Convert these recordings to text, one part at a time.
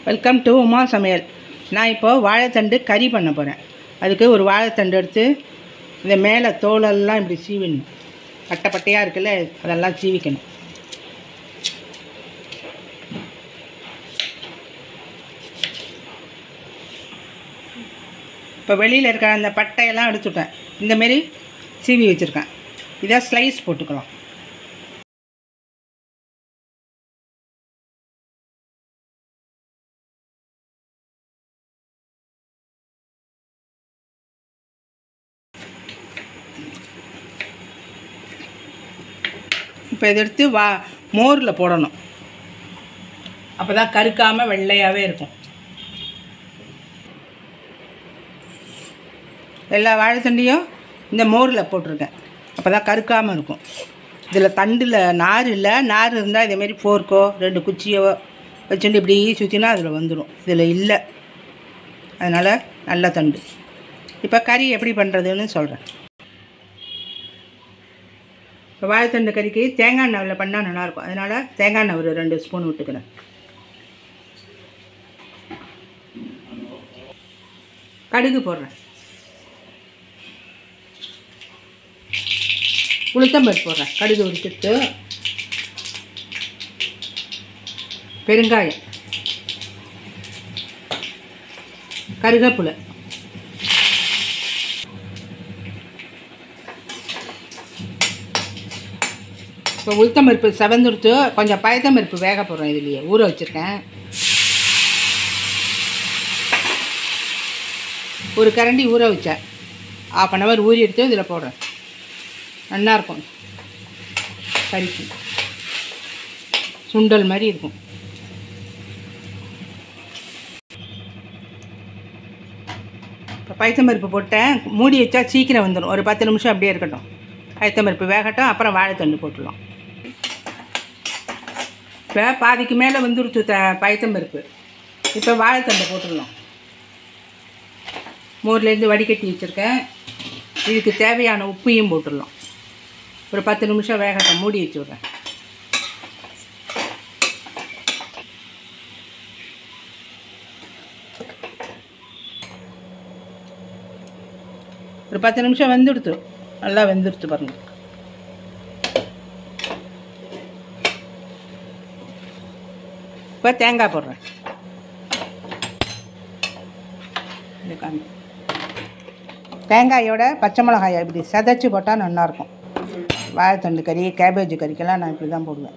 Welcome to Uma சமையல் நான் இப்போ வாழைத்தண்டு கறி பண்ண போகிறேன் அதுக்கு ஒரு வாழைத்தண்டு எடுத்து இந்த மேலே தோலெல்லாம் இப்படி சீவிடணும் பட்டை பட்டையாக இருக்குல்ல அதெல்லாம் சீவிக்கணும் இப்போ வெளியில் இருக்கிற அந்த பட்டையெல்லாம் எடுத்துட்டேன் இந்தமாரி சீவி வச்சுருக்கேன் இதை ஸ்லைஸ் போட்டுக்கலாம் இப்போ இதை எடுத்து வா மோரில் போடணும் அப்போ தான் கருக்காமல் வெள்ளையாகவே இருக்கும் எல்லா வாழைத்தண்டையும் இந்த மோரில் போட்டிருக்கேன் அப்போ தான் கருக்காமல் இருக்கும் இதில் தண்டில் நார் இல்லை நார் இருந்தால் இதேமாரி ஃபோர்க்கோ ரெண்டு குச்சியோ வச்சுட்டு இப்படி சுற்றினா அதில் வந்துடும் இதில் இல்லை அதனால் நல்ல தண்டு இப்போ கறி எப்படி பண்ணுறதுன்னு சொல்கிறேன் இப்போ வாழைத்தண்டு கறிக்கு தேங்காய் எண்ணெயில் பண்ணால் நல்லாயிருக்கும் அதனால் தேங்காய் எண்ணெய் ஒரு ரெண்டு ஸ்பூன் விட்டுக்கிறேன் கடுகு போடுறேன் உளுத்தம்பருப்பு போடுறேன் கடுகு உரிச்சிட்டு பெருங்காயம் கருவேப்பிலை இப்போ உளுத்தம் பருப்பு செவந்துடுத்து கொஞ்சம் பயத்தம் பருப்பு வேக போடுறோம் இதுலேயே ஊற வச்சுருக்கேன் ஒரு கரண்டி ஊற வச்சேன் ஆஃப் அன் ஹவர் ஊறி எடுத்து இதில் போடுறேன் நல்லாயிருக்கும் கறிக்கு சுண்டல் மாதிரி இருக்கும் இப்போ பயத்தம்பருப்பு போட்டேன் மூடி வச்சா சீக்கிரம் வந்துடும் ஒரு பத்து நிமிஷம் அப்படியே இருக்கட்டும் பயத்தம்பருப்பு வேகட்டும் அப்புறம் வாழைத்தண்டு போட்டுடலாம் இப்போ பாதிக்கு மேலே வந்துருச்சு த பயத்தம்பருப்பு இப்போ வாழைத்தண்டை போட்டுடலாம் மோர்லேருந்து வடிகட்டி வச்சுருக்கேன் இதுக்கு தேவையான உப்பையும் போட்டுடலாம் ஒரு பத்து நிமிஷம் வேகட்டும் மூடி வச்சு விட்றேன் ஒரு பத்து நிமிஷம் வெந்துடுத்து நல்லா வெந்துடுத்து பாருங்க இப்போ தேங்காய் போடுறேன் இது காமி. தேங்காயோட பச்சை மிளகாயை இப்படி செதைச்சி போட்டால் நல்லாயிருக்கும் வாழைத்தண்டு கறி கேபேஜ் கறிக்கெல்லாம் நான் இப்படி தான் போடுவேன்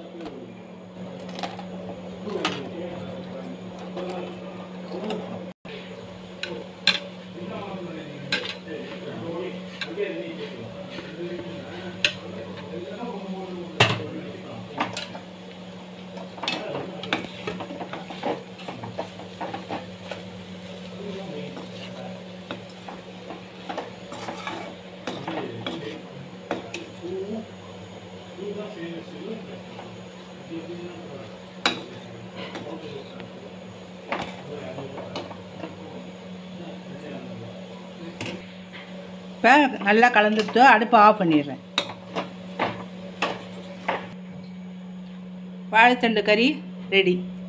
இப்போ நல்லா கலந்துட்டு அடுப்பை ஆஃப் பண்ணிடுறேன் வாழைத்தண்டு கறி ரெடி